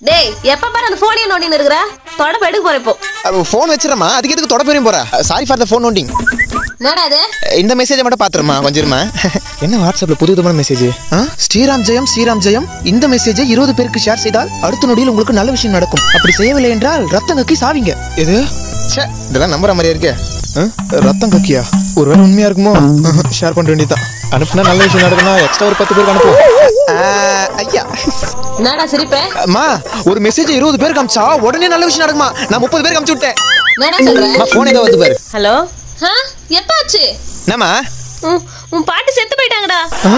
டேய் எப்ப பாரு அந்த போனையே நோண்டின்னு இருக்கிற தொடப்பு எடுக்க போற இப்போ ஃபோன் வச்சிடமா அதுக்கு எதுக்கு தொட போறேன் போறா சாரி ஃபார் த ஃபோன் நோண்டிங் என்னடா இது இந்த மெசேஜை மட்டும் பாத்துருமா கொஞ்சம் இருமா என்ன வாட்ஸ்அப்ல புது விதமான மெசேஜ் ஸ்ரீராம் ஜெயம் ஸ்ரீராம் ஜெயம் இந்த மெசேஜை இருபது பேருக்கு ஷேர் செய்தால் அடுத்த நொடியில் உங்களுக்கு நல்ல விஷயம் நடக்கும் அப்படி செய்யவில்லை என்றால் ரத்தம் கக்கி சாவீங்க எது ச்சே இதெல்லாம் நம்புற மாதிரியா இருக்கே ஆ? ரத்தம் கக்கியா ஒருவேளை உண்மையா இருக்குமோ ஷேர் பண்ண வேண்டியதான் அனுப்புனா நல்ல விஷயம் நடக்கும்னா எக்ஸ்ட்ரா ஒரு பத்து பேருக்கு அனுப்புவோம் ஆ, ஐயா என்னடா சிரிப்பே அம்மா ஒரு மெசேஜ் இருபது பேருக்கு அமிச்சா உடனே நல்ல விஷயம் நடக்குமா நான் முப்பது பேருக்கு அமிச்சு விட்டேன் என்னடா சொல்ற அம்மா போன் ஏதோ வந்து பாரு ஹலோ ஆ எப்ப ஆச்சு என்னம்மா உன் உன் பாட்டி செத்து போயிட்டாங்கடா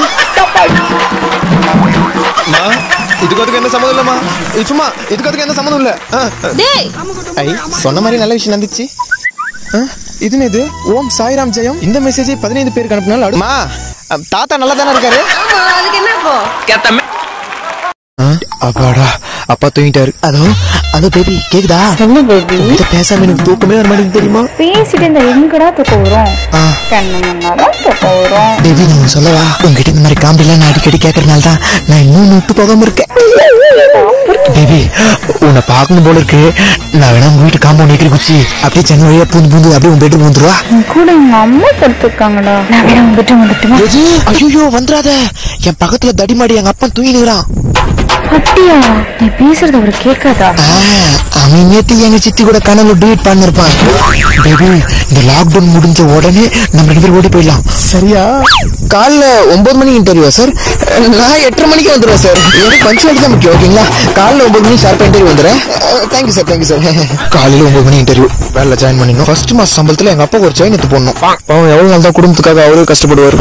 அம்மா இதுக்கு அதுக்கு எந்த சம்மந்தம் இல்லம்மா இது சும்மா இதுக்கு அதுக்கு எந்த சம்மந்தம் இல்ல ஆ, ஆ. டேய் ஐ சொன்ன மாதிரி நல்ல விஷயம் நடந்துச்சு ஆ, இது இது ஓம் சாய்ராம் ஜெயம் இந்த மெசேஜை பதினைந்து பேருக்கு அனுப்பினாலும் அம்மா தாத்தா நல்லா தானே இருக்காரு ஆமா அதுக்கு என்ன இப்போ ஆ, அப்பாடா அப்பா தூங்கிட்டாரு அதோ அதோ பேபி கேக்குதா சொல்லு பேபி இதை பேசாம எனக்கு தூக்கமே வர மாட்டேங்குது தெரியுமா பேசிட்டு இந்த எங்கடா தூக்கம் வரும் ஆ. கண்ணு முன்னாதான் தூக்கம் வரும் பேபி நீங்க சொல்லவா உங்ககிட்ட இந்த மாதிரி காமெடிலாம் நான் அடிக்கடி கேட்கறதுனால தான் நான் இன்னும் விட்டு போகாம இருக்கேன் பேபி உன்னை பார்க்கணும் போல இருக்கு நான் வேணா உங்க வீட்டு காம்பவுண்ட் நிக்கிற குச்சி அப்படியே ஜன்னல் வழியா பூந்து பூந்து அப்படியே உன் பெட்ரூம் வந்துருவா உன் கூட எங்க அம்மா படுத்துருக்காங்கடா நான் வேற உங்ககிட்ட வந்துட்டுமா ஐயோ வந்துடாத என் பக்கத்துல தடிமாடி எங்க அப்பா தூங்கினுக்கிறான் அப்படியா நீ பேசுறது அவரு கேட்காதா அவன் நேத்து எங்க சித்தி கூட கனவுல டூட் பண்ணிருப்பான் பேபி இந்த லாக்டவுன் முடிஞ்ச உடனே நம்ம ரெண்டு பேரும் ஓடி போயிடலாம் சரியா காலைல ஒன்பது மணிக்கு இன்டர்வியூ சார் நான் எட்டரை மணிக்கு வந்துடுவேன் சார் எனக்கு பஞ்சுவாலிட்டி தான் முக்கியம் ஓகேங்களா காலைல ஒன்பது மணிக்கு ஷார்ப்பா இன்டர்வியூ வந்துடுறேன் தேங்க்யூ சார் தேங்க்யூ சார் காலையில ஒன்பது மணி இன்டர்வியூ வேலை ஜாயின் பண்ணிடணும் ஃபர்ஸ்ட் மாச சம்பளத்துல எங்க அப்பா ஒரு செயின் எடுத்து போடணும் பாவம் எவ்வளவு நாள் தான் குடும்பத்துக்காக அவரே கஷ்டப்படுவார்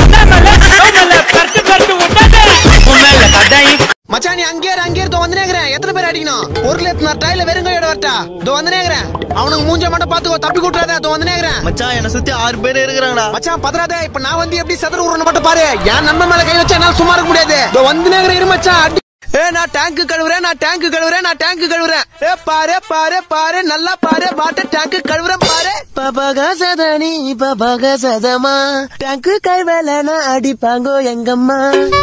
மச்சான் நீ அங்கே இரு, அங்கே இரு, இதோ வந்துனேங்கிறேன் எத்தனை பேர் அடிக்கணும் பொருள் எத்தனை டைல வெறுங்கையோட வரட்டா இதோ வந்துனேங்கிறேன் அவனுக்கு மூஞ்ச மட்டும் பாத்துக்கோ தப்பி கூட்டுறாத இதோ வந்துனேங்கிறேன் மச்சான் என்ன சுத்தி ஆறு பேர் இருக்கிறாங்கடா மச்சான் பதறாதே இப்ப நான் வந்து எப்படி சதுர உருன்னு மட்டும் பாரு என் நன்மை மேல கை வச்சா என்னால சும்மா இருக்க முடியாது இதோ வந்துனேங்கிற இரு மச்சான் அடி ஏ நான் டேங்க் கழுவுறேன் நான் டேங்க் கழுவுறேன் நான் டேங்க் கழுவுறேன் ஏ பாரு பாரு பாரு நல்லா பாரு வாட்டர் டேங்க் கழுவுறேன் பாரு பபக சதனி பபக சதமா டேங்கு கைவேலனா அடிப்பாங்கோ எங்கம்மா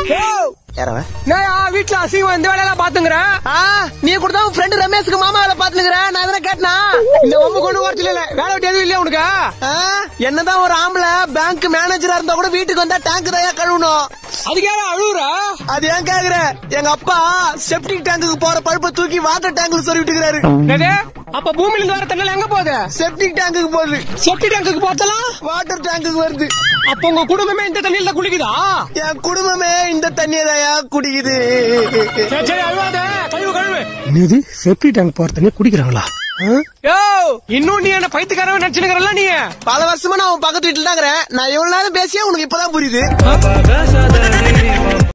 நான் வீட்டுல அசிங்கம் இந்த வேலையெல்லாம் பாத்துங்கிறேன் நீ கூட தான் ஃப்ரெண்ட் ரமேஷ்க்கு மாமா வேலை பாத்துக்கிறேன் நான் எதனா கேட்டனா இந்த ஒம்பு கொண்டு வரத்துல இல்ல வேலை விட்டு எதுவும் இல்லையா உனக்கு ஆ? என்னதான் ஒரு ஆம்பளை பேங்க் மேனேஜரா இருந்தா கூட வீட்டுக்கு வந்தா டேங்க் தான் கழுவணும் அதுக்கு ஏன் அழுவுற அது ஏன் கேக்குற எங்க அப்பா செப்டிக் டேங்குக்கு போற பழுப்பை தூக்கி வாட்டர் டேங்க்ல சொல்லி விட்டுக்கிறாரு அப்ப பூமியில இருந்து வர தண்ணி எங்க போகுது செப்டிக் டேங்குக்கு போகுது சொட்டு டேங்குக்கு போத்தலாம் வாட்டர் டேங்குக்கு வருது அப்ப உங்க குடும்பமே இந்த தண்ணியில தான் குளிக்குதா என் குடும்பமே இந்த தண்ணியை தான் குடிக்குது சரி சரி அழுவாத கழுவு கழுவு என்னது செப்டி டேங்க் போற தண்ணியை குடிக்கிறாங்களா யோ இன்னும் நீ என்ன பைத்துக்காரவன் நினைச்சுக்கிறல்ல நீ பல வருஷமா நான் உன் பக்கத்து வீட்டுல தான் இருக்கிறேன் நான் எவ்வளவு நேரம் பேசியா உனக்கு இப்பதான் புரியுது பபக சதனி